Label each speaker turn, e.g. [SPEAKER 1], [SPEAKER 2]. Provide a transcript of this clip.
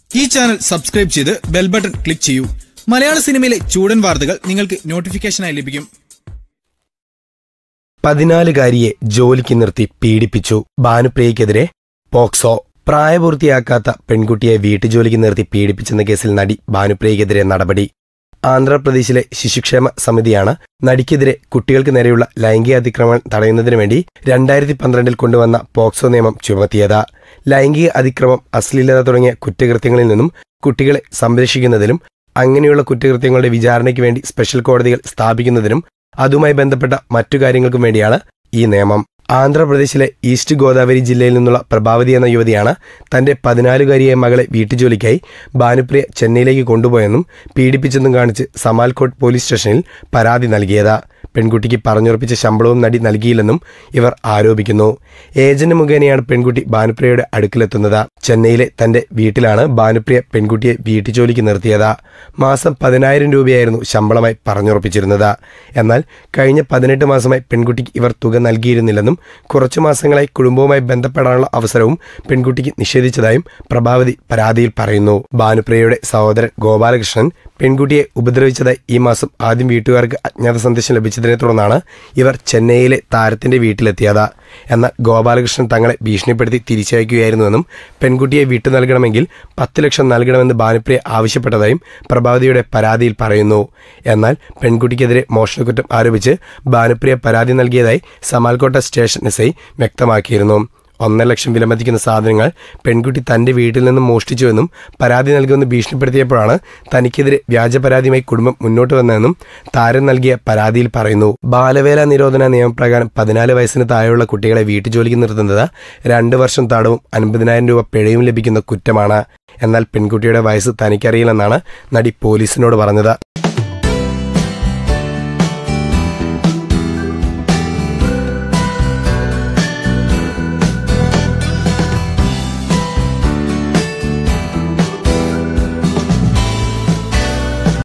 [SPEAKER 1] ഈ channel subscribe ചെയ്ത് bell button click ചെയ്യൂ മലയാള സിനിമയിലെ ചൂടൻ വാർത്തകൾ നിങ്ങൾക്ക് നോട്ടിഫിക്കേഷനായി ലഭിക്കും
[SPEAKER 2] പതിനാലുകാരിയെ ജോലിക്ക് നിർത്തി പീഡിപ്പിച്ചു ഭാനുപ്രിയയ്ക്കെതിരെ പോക്സോ പ്രായപൂർത്തിയാക്കാത്ത പെൺകുട്ടിയെ വീട്ടുജോലിക്ക് നിർത്തി പീഡിപ്പിച്ചെന്ന കേസിൽ നടി ഭാനുപ്രിയയ്ക്കെതിരെ നടപടി ആന്ധ്രാപ്രദേശിലെ ശിശുക്ഷേമ സമിതിയാണ് നടിക്കെതിരെ കുട്ടികൾക്ക് നേരെയുള്ള ലൈംഗിക അതിക്രമങ്ങൾ തടയുന്നതിനു വേണ്ടി രണ്ടായിരത്തി പന്ത്രണ്ടിൽ കൊണ്ടുവന്ന പോക്സോ നിയമം ചുമത്തിയത് ലൈംഗിക അതിക്രമം അശ്ലീലത തുടങ്ങിയ കുറ്റകൃത്യങ്ങളിൽ നിന്നും കുട്ടികളെ സംരക്ഷിക്കുന്നതിലും അങ്ങനെയുള്ള കുറ്റകൃത്യങ്ങളുടെ വിചാരണയ്ക്ക് വേണ്ടി സ്പെഷ്യൽ കോടതികൾ സ്ഥാപിക്കുന്നതിനും അതുമായി ബന്ധപ്പെട്ട മറ്റു കാര്യങ്ങൾക്കും വേണ്ടിയാണ് ഈ നിയമം ആന്ധ്രാപ്രദേശിലെ ഈസ്റ്റ് ഗോദാവരി ജില്ലയിൽ നിന്നുള്ള പ്രഭാവതി എന്ന യുവതിയാണ് തന്റെ പതിനാലുകാരിയായ മകളെ വീട്ടുജോലിക്കായി ഭാനുപ്രിയ ചെന്നൈയിലേക്ക് കൊണ്ടുപോയെന്നും പീഡിപ്പിച്ചെന്നും കാണിച്ച് സമാൽകോട്ട് പോലീസ് സ്റ്റേഷനിൽ പരാതി നൽകിയത് പെൺകുട്ടിക്ക് പറഞ്ഞുറപ്പിച്ച ശമ്പളവും നടി നൽകിയില്ലെന്നും ഇവർ ആരോപിക്കുന്നു ഏജന്റ് മുഖേനയാണ് പെൺകുട്ടി ഭാനുപ്രിയയുടെ അടുക്കിലെത്തുന്നത് ചെന്നൈയിലെ തന്റെ വീട്ടിലാണ് ഭാനുപ്രിയ പെൺകുട്ടിയെ വീട്ടുജോലിക്ക് നിർത്തിയത് മാസം പതിനായിരം രൂപയായിരുന്നു ശമ്പളമായി പറഞ്ഞുറപ്പിച്ചിരുന്നത് എന്നാൽ കഴിഞ്ഞ പതിനെട്ട് മാസമായി പെൺകുട്ടിക്ക് ഇവർ തുക നൽകിയിരുന്നില്ലെന്നും കുറച്ചു മാസങ്ങളായി കുടുംബവുമായി ബന്ധപ്പെടാനുള്ള അവസരവും പെൺകുട്ടിക്ക് നിഷേധിച്ചതായും പ്രഭാവതി പരാതിയിൽ പറയുന്നു ഭാനുപ്രിയയുടെ സഹോദരൻ ഗോപാലകൃഷ്ണൻ പെൺകുട്ടിയെ ഉപദ്രവിച്ചതായി ഈ മാസം ആദ്യം വീട്ടുകാർക്ക് അജ്ഞാത സന്ദേശം ലഭിച്ചതിനെ തുടർന്നാണ് ഇവർ ചെന്നൈയിലെ താരത്തിന്റെ വീട്ടിലെത്തിയത് എന്നാൽ ഗോപാലകൃഷ്ണൻ തങ്ങളെ ഭീഷണിപ്പെടുത്തി തിരിച്ചയക്കുകയായിരുന്നുവെന്നും പെൺകുട്ടിയെ വിട്ടു നൽകണമെങ്കിൽ പത്ത് ലക്ഷം നൽകണമെന്ന് ഭാനുപ്രിയ ആവശ്യപ്പെട്ടതായും പ്രഭാവതിയുടെ പരാതിയിൽ പറയുന്നു എന്നാൽ പെൺകുട്ടിക്കെതിരെ മോഷണക്കുറ്റം ആരോപിച്ച് ഭാനുപ്രിയ പരാതി നൽകിയതായി സമാൽക്കോട്ട സ്റ്റേഷൻ എസ് ഐ വ്യക്തമാക്കിയിരുന്നു ഒന്നര ലക്ഷം വിലമതിക്കുന്ന സാധനങ്ങൾ പെൺകുട്ടി തന്റെ വീട്ടിൽ നിന്നും മോഷ്ടിച്ചുവെന്നും പരാതി നൽകുമെന്ന് ഭീഷണിപ്പെടുത്തിയപ്പോഴാണ് തനിക്കെതിരെ വ്യാജ പരാതിയുമായി കുടുംബം മുന്നോട്ട് വന്നതെന്നും താരം നൽകിയ പരാതിയിൽ പറയുന്നു ബാലവേല നിരോധന നിയമപ്രകാരം പതിനാല് വയസ്സിന് താഴെയുള്ള കുട്ടികളെ വീട്ടുജോലിക്ക് നിർത്തുന്നത് രണ്ട് വർഷം തടവും അൻപതിനായിരം രൂപ പിഴയും ലഭിക്കുന്ന കുറ്റമാണ് എന്നാൽ പെൺകുട്ടിയുടെ വയസ്സ് തനിക്കറിയില്ലെന്നാണ് നടി പോലീസിനോട് പറഞ്ഞത്